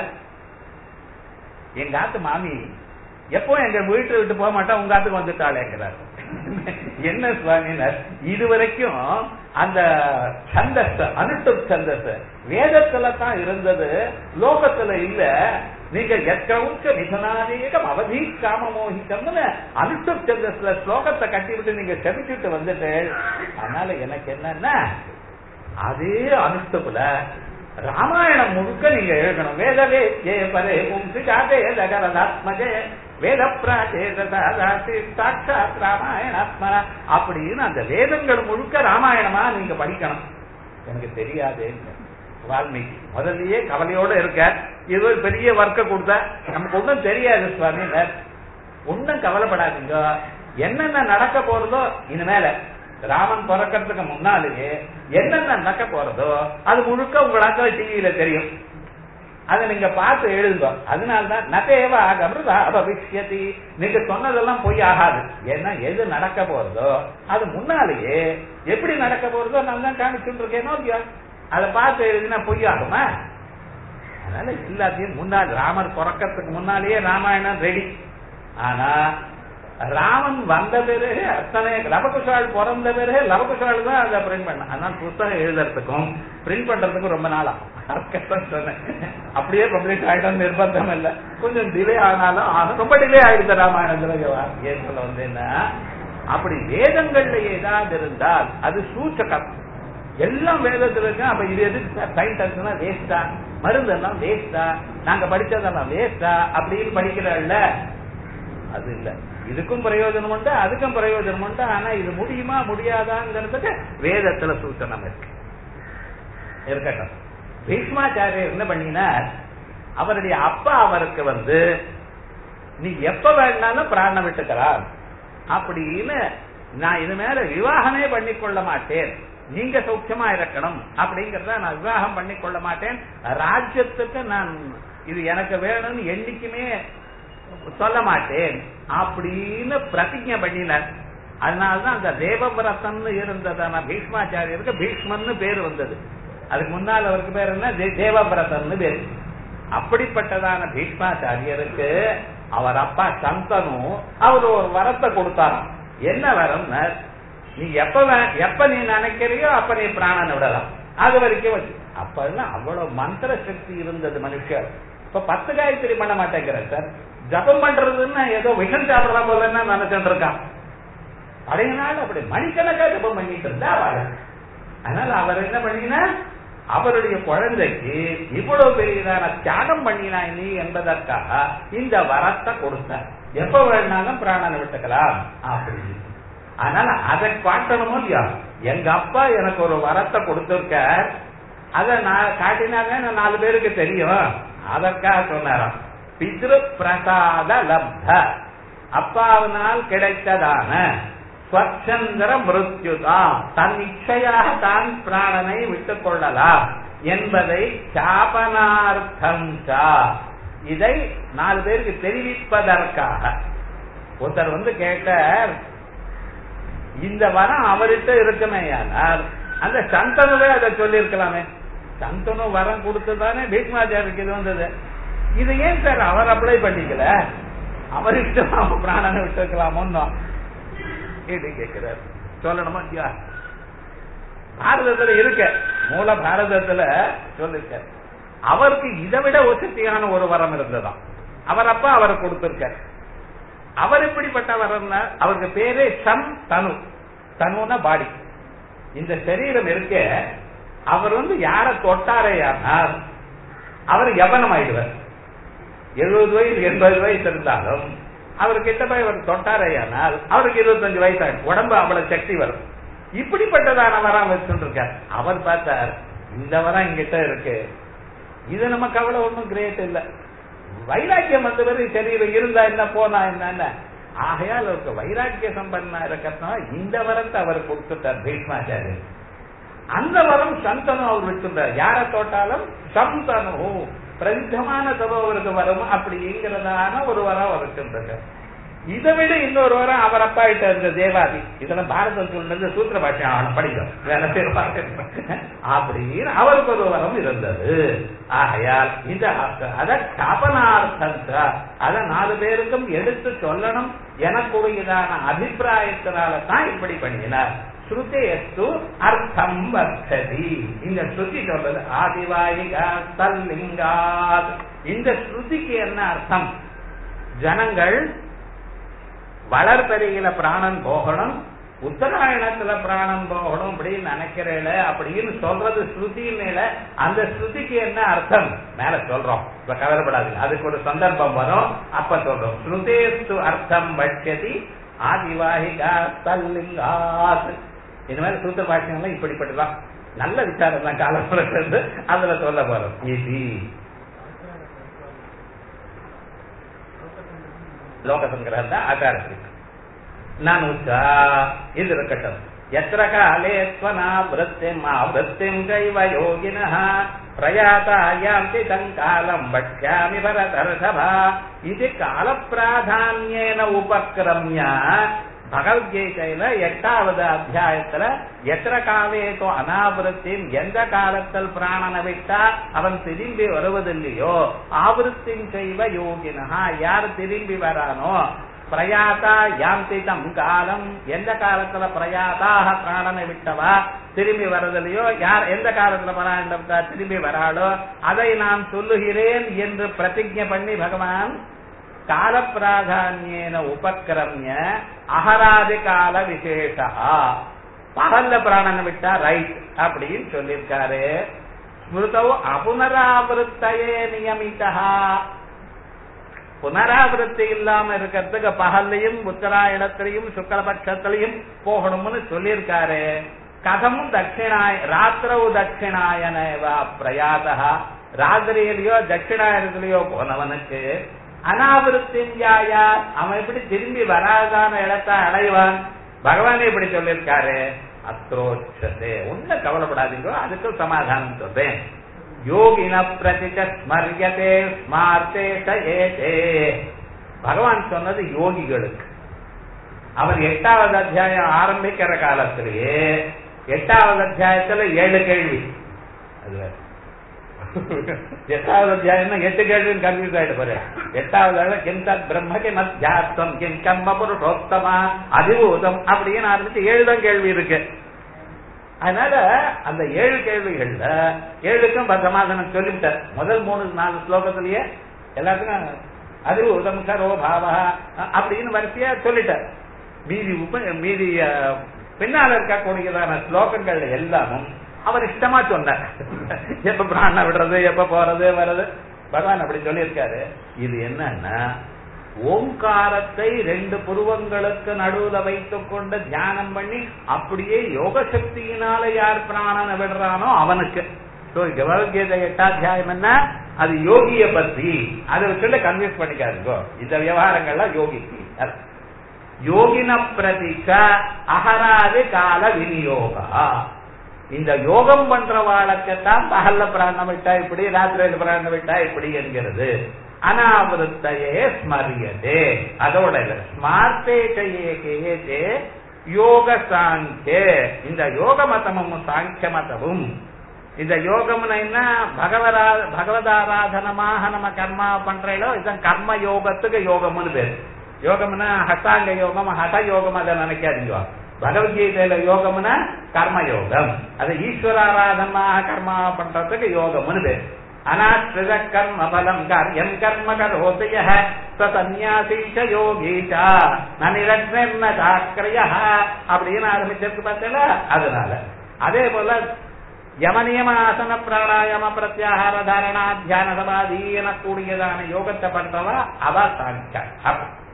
எங்க ஆத்து மாமி எப்போ எங்க வீட்டை விட்டு போக மாட்டா உங்க ஆத்துக்கு வந்துட்டாளேங்கிறார் என்ன சுவாமினர் இதுவரைக்கும் அந்த சந்தஸ்த அனுட்டு சந்தஸ் வேதத்துல தான் இருந்தது லோகத்துல இல்ல நீங்க எக்கவுச்ச நிதனாதீகம் அவதி காமமோகிக்கம்னு அனுஷ்டு சந்தஸ்ல ஸ்லோகத்தை கட்டிவிட்டு நீங்க செபிச்சுட்டு வந்துட்டு அதனால எனக்கு என்னன்னா அதே அனுஷ்டுப்புல ராமாயணம் முழுக்க நீங்க எழுதணும் வேதவே ஏ பரே பும்சி ஜாதே ஜகரதாத்மஜே வேத பிராச்சேதாசி சாட்சாத் ராமாயணாத்ம அப்படின்னு அந்த வேதங்கள் முழுக்க ராமாயணமா நீங்க படிக்கணும் எனக்கு தெரியாதே வால்மீகி முதல்லயே கவலையோட இருக்க இது ஒரு பெரிய ஒர்க்க கொடுத்தா நமக்கு ஒன்றும் தெரியாது சுவாமி ஒன்னும் கவலைப்படாதீங்க என்னென்ன நடக்க போறதோ இனிமேல ராமன் பிறக்கிறதுக்கு முன்னாலேயே என்னென்ன நடக்க போறதோ அது முழுக்க உங்களுக்கு டிவியில தெரியும் அதை நீங்க பார்த்து எழுதுங்க அதனால்தான் நதேவா கமிருதா பவிஷ்யதி நீங்க சொன்னதெல்லாம் பொய் ஆகாது ஏன்னா எது நடக்க போறதோ அது முன்னாலேயே எப்படி நடக்க போறதோ நான் தான் காமிச்சுட்டு இருக்கேனோ இல்லையா அதை பார்த்து எழுதினா பொய் ஆகுமா அதனால எல்லாத்தையும் முன்னாடி ராமர் பிறக்கிறதுக்கு முன்னாலேயே ராமாயணம் ரெடி ஆனா ராமன் வந்த பிறகு அத்தனை லவகுஷால் பிறந்த பிறகு லவகுஷால் தான் அதை பிரிண்ட் பண்ண அதனால புத்தகம் எழுதுறதுக்கும் பிரிண்ட் பண்றதுக்கும் ரொம்ப நாளா சொன்னேன் அப்படியே பப்ளிஷ் ஆயிடும் நிர்பந்தம் இல்ல கொஞ்சம் டிலே ஆனாலும் ஆகும். ரொம்ப டிலே ஆயிடுது ராமாயணத்துல ஏன் சொல்ல வந்தேன்னா அப்படி வேதங்கள்ல ஏதாவது இருந்தால் அது சூச்சகம் எல்லாம் வேதத்துல இருக்கு அப்ப இது எதுக்கு சயின்ஸ் எல்லாம் வேஸ்டா மருந்து எல்லாம் வேஸ்டா நாங்க படிச்சதெல்லாம் வேஸ்டா அப்படின்னு படிக்கிறல்ல அது இல்ல இதுக்கும் பிரயோஜனம் உண்டு அதுக்கும் பிரயோஜனம் உண்டு ஆனா இது முடியுமா முடியாதாங்கிறதுக்கு வேதத்துல சூச்சனம் இருக்கு இருக்கட்டும் பீஷ்மாச்சாரியர் என்ன பண்ணினார் அவருடைய அப்பா அவருக்கு வந்து நீ எப்ப வேணாலும் பிராணம் விட்டுக்கலாம் அப்படின்னு நான் இது மேல விவாகமே பண்ணிக்கொள்ள மாட்டேன் நீங்க சௌக்கியமா இருக்கணும் அப்படிங்கறத நான் விவாகம் பண்ணிக்கொள்ள மாட்டேன் ராஜ்யத்துக்கு நான் இது எனக்கு வேணும்னு என்னைக்குமே சொல்ல மாட்டேன் அப்படின்னு பிரதிஜை பண்ணினார் அதனாலதான் அந்த தேவவிரதன் இருந்ததான பீஷ்மாச்சாரியருக்கு பீஷ்மன்னு பேர் வந்தது அதுக்கு முன்னால் அவருக்கு பேர் என்ன தே- தேவவிரதன் பேர் அப்படிப்பட்டதான பீஷ்மாச்சாரியருக்கு அவர் அப்பா சந்தனு அவர் ஒரு வரத்தை கொடுத்தாராம் என்ன வரம்னா நீ எப்ப வே- எப்ப நீ நினைக்கிறியோ அப்ப நீ பிராணனை விடலாம் அது வரைக்கும் வச்சு அப்ப எல்லாம் அவ்வளவு மந்திர சக்தி இருந்தது மனுஷர் இப்ப பத்து காயத்ரி பண்ண மாட்டேங்கிறார் சார் ஜபம் பண்றதுன்னா ஏதோ விஷம் சாப்பிடலாம் போலன்னா நினைச்சுட்டு இருக்கான் பழைய நாள் அப்படி மணிக்கணக்கா ஜபம் பண்ணிட்டு இருந்தா அவள் அதனால அவர் என்ன பண்ணினா அவருடைய குழந்தைக்கு இவ்வளவு பெரியதான தியாகம் பண்ணினா நீ என்பதற்காக இந்த வரத்தை கொடுத்தார் எப்ப வேணாலும் பிராணனை விட்டுக்கலாம் அப்படின்னு அதனால அதை காட்டணுமோ இல்லையா எங்க அப்பா எனக்கு ஒரு வரத்தை கொடுத்திருக்க அதை நான் காட்டினாங்க நாலு பேருக்கு தெரியும் அதற்காக சொன்னாராம் பித்ரு பிரசாத லப்த அப்பாவினால் கிடைத்ததான ஸ்வச்சந்திர மிருத்யுதாம் தன் இச்சையாக தான் பிராணனை விட்டுக் கொள்ளலாம் என்பதை சாபனார்த்தம் சா. இதை நாலு பேருக்கு தெரிவிப்பதற்காக ஒருத்தர் வந்து கேட்டார் இந்த வரம் அவர்கிட்ட இருக்குமே ஆனால் அந்த சந்தனுவே அதை சொல்லி இருக்கலாமே சந்தனு வரம் கொடுத்துதானே பீஷ்மாச்சாரிக்கு இது வந்தது இது ஏன் சார் அவர் அப்ளை பண்ணிக்கல அவர்கிட்ட அவன் பிராணனை விட்டுருக்கலாமோன்னு கேட்டு கேட்கிறார் சொல்லணுமா இல்லையா பாரதத்துல இருக்க மூல பாரதத்துல சொல்லிருக்க அவருக்கு இதை விட வசதியான ஒரு வரம் இருந்ததாம் அவர் அப்பா அவருக்கு கொடுத்திருக்கார் அவர் எப்படிப்பட்ட வரம்னா அவருக்கு பேரே சம் தனு தனுனா பாடி இந்த சரீரம் இருக்க அவர் வந்து யார தொட்டாரேயானால் அவர் யவனம் ஆயிடுவார் எழுபது வயசு எண்பது வயசு இருந்தாலும் அவர் கிட்ட போய் அவர் தொட்டாரேயானால் அவருக்கு இருபத்தஞ்சு வயசு ஆயிடும் உடம்பு அவ்வளவு சக்தி வரும் இப்படிப்பட்டதான வரம் வச்சுருக்கார் அவர் பார்த்தார் இந்த வரம் எங்கிட்ட இருக்கு இது நமக்கு அவ்வளவு ஒண்ணும் கிரேட் இல்ல வைராக்கியம் வந்தவர் சரீரம் இருந்தா என்ன போனா என்ன ஆகையால் அவருக்கு வைராக்கிய சம்பன்னா இருக்கிறதுனால இந்த வரத்தை அவர் கொடுத்துட்டார் பீஷ்மாச்சாரியர் அந்த வரம் சந்தனு அவர் விட்டுட்டார் யார தோட்டாலும் சந்தனு பிரசித்தமான சபவருக்கு வரும் அப்படிங்கிறதான ஒரு வரம் அவருக்கு இருந்தது இதை விட இன்னொரு வரம் அவர் அப்பா கிட்ட இருந்த தேவாதி இதெல்லாம் பாரதத்தில் இருந்தது சூத்திர பாஷ்யம் ஆகணும் படிக்கும் வேற பேர் பார்க்க அப்படின்னு அவருக்கு ஒரு வரம் இருந்தது ஆகையால் இந்த அத ஸ்தாபனார்த்தம் அத நாலு பேருக்கும் எடுத்து சொல்லணும் எனக்குரியதான அபிப்பிராயத்தினால தான் இப்படி பண்ணினார் ஸ்ருதேஸ்து அர்த்தம் வர்த்ததி இந்த ஸ்ருதி சொல்றது ஆதிவாயிகா தல்லிங்காத் இந்த ஸ்ருதிக்கு என்ன அர்த்தம் ஜனங்கள் வளர்பெருகில பிராணன் போகணும் உத்தராயணத்துல பிராணம் போகணும் அப்படின்னு நினைக்கிறேல அப்படின்னு சொல்றது ஸ்ருதி மேல அந்த ஸ்ருதிக்கு என்ன அர்த்தம் மேல சொல்றோம் இப்ப கவலைப்படாதீங்க அதுக்கு ஒரு சந்தர்ப்பம் வரும் அப்ப சொல்றோம் ஸ்ருதேஸ்து அர்த்தம் பட்சதி ஆதிவாகிகா தல்லிங்காத் இந்த மாதிரி சூத்திர பாஷ்யங்கள்லாம் இப்படிப்பட்டதான் நல்ல விசாரம் தான் காலப்படத்து அதுல சொல்ல போறோம் இது லோகசங்கிரகம் தான் ஆச்சாரத்திற்கு நனுச்சா இது இருக்கட்டும் எத்திர காலே ஸ்வனாவிருத்திம் ஆவృత్తిம் கைவ யோகினः பிரயாதா யாந்தி தங்காலம் பட்சாமி பரதர்ஷபா இது காலப்பிராதான்யேன உபக்கிரமிய பகவத்கீதையில எட்டாவது அத்தியாயத்துல எத்தனை காலேதோ அனாவிருத்தின் எந்த காலத்தில் பிராணனை விட்டா அவன் திரும்பி வருவதில்லையோ ஆவருத்தின் செய்வ யோகினா யார் திரும்பி வரானோ பிரயாதா யாந்திதம் காலம் எந்த காலத்துல பிரயாதாக பிராணனை விட்டவா திரும்பி வரதில்லையோ யார் எந்த காலத்துல பிராண திரும்பி வராளோ அதை நான் சொல்லுகிறேன் என்று பிரதிஜை பண்ணி பகவான் கால பிராதான்யேன உபக்கிரமிய அகராதி கால விசேஷா பகல்ல பிராணனை விட்டா ரைட் அப்படின்னு சொல்லியிருக்காரு ஸ்மிருதவு அபுனராவிருத்தையே நியமித்தா புனராவிருத்தி இல்லாம இருக்கிறதுக்கு பகல்லையும் உத்தராயணத்திலையும் சுக்லபட்சத்திலையும் போகணும்னு சொல்லியிருக்காரு கதம் தட்சிணாய ராத்திரவு தட்சிணாயனவா பிரயாதா ராத்திரியிலயோ தட்சிணாயனத்திலேயோ போனவனுக்கு அனாவிருத்தியாயா அவன் எப்படி திரும்பி வராதான இடத்தை அடைவான் பகவானே இப்படி சொல்லியிருக்காரு அத்ரோச்சதே ஒன்னும் கவலைப்படாதீங்க அதுக்கு சமாதானம் சொல்றேன் யோகின பிரதிஜ ஸ்மரியதே ஸ்மார்த்தே ஏதே பகவான் சொன்னது யோகிகளுக்கு அவர் எட்டாவது அத்தியாயம் ஆரம்பிக்கிற காலத்திலேயே எட்டாவது அத்தியாயத்துல ஏழு கேள்வி அது எட்டாவது அத்தியாயம் எட்டு கேள்வியும் கன்ஃபியூஸ் ஆயிட்டு போற எட்டாவது கிம் தத் பிரம்ம கிம் அத்தியாத்வம் கிம் கம்ம புருஷோத்தமா அதிபூதம் அப்படின்னு ஆரம்பிச்சு ஏழு தான் கேள்வி இருக்கு அதனால அந்த ஏழு கேள்விகள்ல ஏழுக்கும் சமாதானம் சொல்லிவிட்டார் முதல் மூணு நாலு ஸ்லோகத்திலேயே எல்லாத்துக்கும் அதிபூதம் சரோ பாவா அப்படின்னு வரிசையா சொல்லிட்டார் மீதி உப மீதி பின்னால இருக்கக்கூடியதான ஸ்லோகங்கள் எல்லாமும் அவர் இஷ்டமா சொன்னார் எப்ப பிராண விடுறது எப்ப போறது வர்றது பகவான் அப்படி சொல்லியிருக்காரு இது என்னன்னா ஓங்காரத்தை ரெண்டு புருவங்களுக்கு நடுவுல வைத்துக் கொண்டு தியானம் பண்ணி அப்படியே யோக சக்தியினால யார் பிராணனை விடுறானோ அவனுக்கு பகவத்கீதை எட்டாத்தியாயம் என்ன அது யோகிய பத்தி அதை வச்சுட்டு கன்வின்ஸ் பண்ணிக்காதுங்கோ இந்த விவகாரங்கள்லாம் யோகிக்கு யோகின பிரதிக்க அகராது கால விநியோகா இந்த யோகம் பண்றவாளுக்குத்தான் பகல்ல பிராணம் விட்டா இப்படி ராத்திரியில பிராணம் விட்டா இப்படி என்கிறது அனாவிருத்தையே ஸ்மரியதே அதோட இல்ல ஸ்மார்த்தே கேதே யோக சாங்கிய இந்த யோக மதமும் சாங்கிய மதமும் இந்த யோகம்னா என்ன பகவரா பகவதாராதனமாக நம்ம கர்மா பண்றோம் இதுதான் கர்ம யோகத்துக்கு யோகம்னு பேரு யோகம்னா ஹட்டாங்க யோகம் ஹட யோகம் அதை நினைக்காதீங்க பகவத்கீதையில யோகம்னா கர்ம யோகம் அது ஈஸ்வராராதனமாக கர்மா பண்றதுக்கு யோகம்னு பேரு அனாத்ரித கர்ம பலம் காரியம் கர்ம கரோதய சன்யாசீச்ச யோகீச்சா நனிரத்ன சாக்கிரிய அப்படின்னு ஆரம்பிச்சிருக்கு பார்த்தல அதனால அதே போல யமனியம ஆசன பிராணாயாம பிரத்யாகார தாரணா தியான சமாதி எனக்கூடியதான யோகத்தை பண்றவா அவ சாங்கியா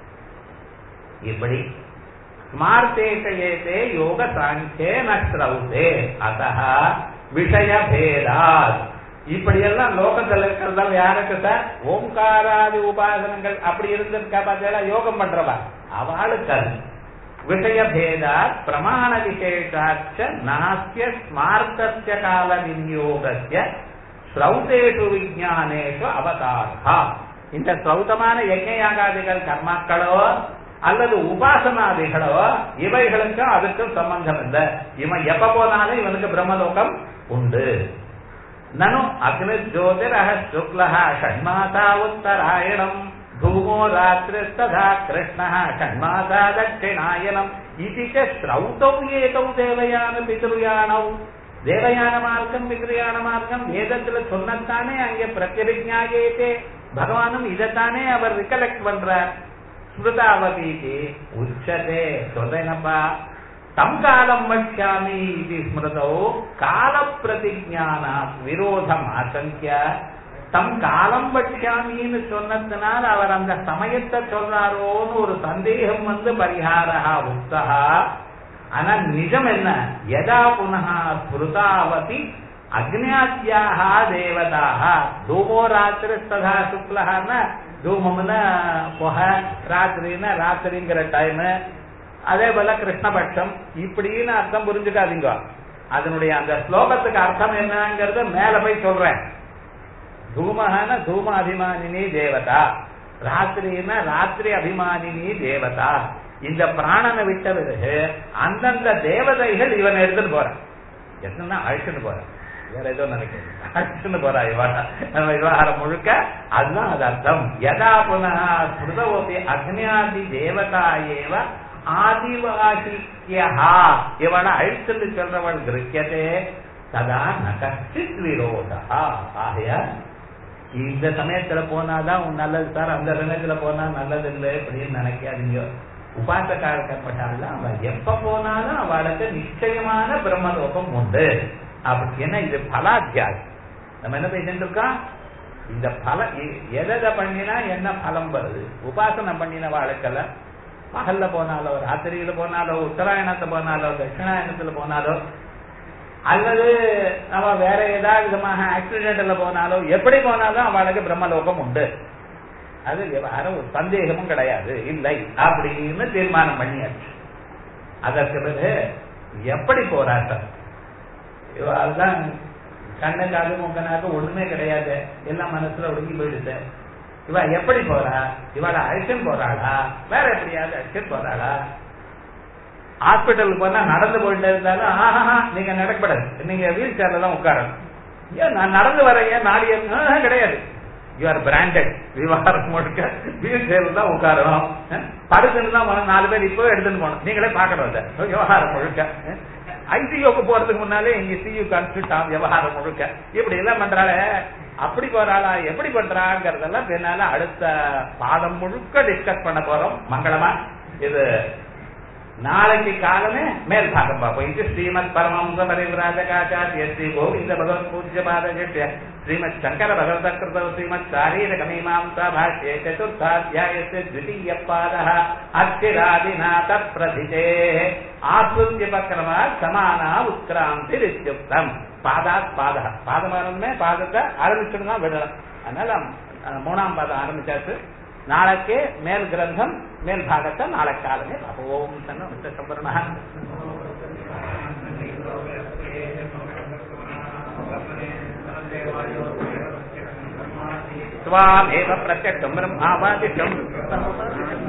இப்படி ஸ்மார்த்தேட்டேதே யோக சாங்கியே நஸ்ரவுதே அத்த விஷய பேதாத் இப்படியெல்லாம் லோகத்தில் இருக்கிறதால யாருக்கு சார் ஓம்காராதி உபாசனங்கள் அப்படி இருந்திருக்கா பார்த்தா யோகம் பண்றவா அவளுக்கு அது விஷய பேதா பிரமாண விசேஷாச்ச நாஸ்ய ஸ்மார்த்தஸ்ய கால விநியோகஸ்ய ஸ்ரௌதேஷு விஜானேஷு அவதாரா இந்த ஸ்ரௌதமான யஜ்ஞயாகாதிகள் கர்மாக்களோ அல்லது உபாசனாதிகளோ இவைகளுக்கும் அதுக்கும் சம்பந்தம் இல்லை இவன் எப்ப போனாலும் இவனுக்கு பிரம்மலோகம் உண்டு நனு அக்னி ஜோதிரஹ சுக்லஹ ஷண்மாசா உத்தராயணம் தூமோ ராத்திரிஸ்ததா கிருஷ்ண ஷண்மாசா தட்சிணாயனம் இது ஸ்ரௌதௌ ஏதௌ தேவயான பிதிருயானௌ தேவயான மார்க்கம் பிதிருயான மார்க்கம் வேதத்துல சொன்னத்தானே அங்கே பிரத்யபிஜாயேதே பகவானும் இதைத்தானே அவர் ரிகலெக்ட் பண்றார் ஸ்மிருதாவதீதி உச்சதே சொல்றேனப்பா தம் காலம் வட்சாமி இது ஸ்மிருதோ கால பிரதிஜானா விரோதம் ஆசங்கிய தம் காலம் வட்சாமின்னு சொன்னதுனால் அவர் அந்த சமயத்தை சொல்றாரோன்னு ஒரு சந்தேகம் வந்து பரிகாரா உக்தா ஆனா நிஜம் என்ன யதா புனः ஸ்மிருதாவதி அக்னியாத்யாக தேவதாக தூமோ ராத்திரி ததா சுக்லஹான்னா தூமம்னா புகை ராத்திரின்னா ராத்திரிங்கிற டைம் அதே போல கிருஷ்ணபட்சம் இப்படின்னு அர்த்தம் புரிஞ்சுக்காதீங்க அதனுடைய அந்த ஸ்லோகத்துக்கு அர்த்தம் என்னங்கிறத மேல போய் சொல்றேன் தூமஹன தூம அபிமானினி தேவதா ராத்திரினா ராத்திரி அபிமானினி தேவதா இந்த பிராணனை விட்ட பிறகு அந்தந்த தேவதைகள் இவன் எடுத்துட்டு போறான் என்னன்னா அழிச்சுட்டு போறான் வேற ஏதோ நினைக்கிறேன் அழிச்சுட்டு போறா இவன் நம்ம விவகாரம் முழுக்க அதுதான் அது அர்த்தம் யதா புனः ஸ்மிருதவோபி அக்னியாதி தேவதா ஏவ ஆதிவாசிக்கியா இவனை அழிச்சுட்டு சொல்றவன் கிருக்கியதே ததா நகச்சித் விரோதா ஆகையா இந்த சமயத்துல போனாதான் உன் நல்லது சார் அந்த சமயத்துல போனா நல்லது இல்லை அப்படின்னு நினைக்காதீங்க உபாசக்கார கற்பட்டாள் அவன் எப்ப போனாலும் அவளுக்கு நிச்சயமான பிரம்மலோகம் உண்டு அப்படி என்ன இது பலாத்தியாயம் நம்ம என்ன பேசிட்டு இருக்கோம் இந்த பல எதை பண்ணினா என்ன பலம் வருது உபாசனை பண்ணின வாழ்க்கெல்லாம் பகல்ல போனாலோ ராத்திரியில போனாலோ உத்தராயணத்தை போனாலோ தட்சிணாயணத்துல போனாலோ அல்லது நம்ம வேற ஏதாவது விதமாக ஆக்சிடென்ட்ல போனாலோ எப்படி போனாலும் அவளுக்கு பிரம்மலோகம் உண்டு அது விவகாரம் ஒரு சந்தேகமும் கிடையாது இல்லை அப்படின்னு தீர்மானம் பண்ணியாச்சு அதற்கு பிறகு எப்படி போராட்டம் அதுதான் கண்ணுக்காக முக்கனாக ஒண்ணுமே கிடையாது எல்லாம் மனசுல ஒடுங்கி போயிடுச்சு இவ எப்படி போறா இவள அழிச்சுன்னு போறாளா வேற எப்படியாவது அழிச்சுன்னு போறாளா ஹாஸ்பிட்டலுக்கு போனா நடந்து போயிட்டு இருந்தாலும் ஆஹா நீங்க நடக்கப்படாது நீங்க வீல் சேர்ல தான் உட்காரணும் ஏன் நான் நடந்து வரேன் நாடிய கிடையாது யூ ஆர் பிராண்டட் விவகாரம் முழுக்க வீல் சேர்ல தான் உட்காரணும் படுத்துன்னு தான் போனோம் நாலு பேர் இப்போ எடுத்துன்னு போனோம் நீங்களே பார்க்கணும் இல்ல விவகாரம் முழுக்க ஐசியூக்கு போறதுக்கு முன்னாலே இங்க சியூ கன்ஸ்டியூட் விவகாரம் முழுக்க இப்படி எல்லாம் பண்றாளே அப்படி போறாளா எப்படி பண்றாங்கிறதெல்லாம் பின்னால அடுத்த பாடம் முழுக்க டிஸ்கஸ் பண்ண போறோம் மங்களமா இது நாளைக்கு காலமே மேல் பாகம் பார்ப்போம் இது ஸ்ரீமத் பரமஹம்ச பரிவிராஜகாச்சாரிய ஸ்ரீ கோவிந்த பகவத் பூஜ்ய பாதஜட்ய ஸ்ரீமத் சங்கர பகவத கிருத ஸ்ரீமத் சாரீரக மீமாம்சா பாஷ்யே சதுர்த்தாத்தியாயस्य द्वितीय पादः अक्षिरादिनाथ प्रथिते ஆஸ்ருத்தியபக்கிரமா சமானா உத்கிராந்திரித்யுக்தம் பாதாத் பாதः பாதம் ஆரம்பமே பாதத்தை ஆரம்பிச்சுட்டு தான் விடலாம் அதனால மூணாம் பாதம் ஆரம்பிச்சாச்சு நாளைக்கே மேல் கிரந்தம் மேல் பாகத்தை நாளை காலமே ஓம் தன்ன சம்பரண स्वामेव प्रत्यक्षं ब्रह्मावादिशम्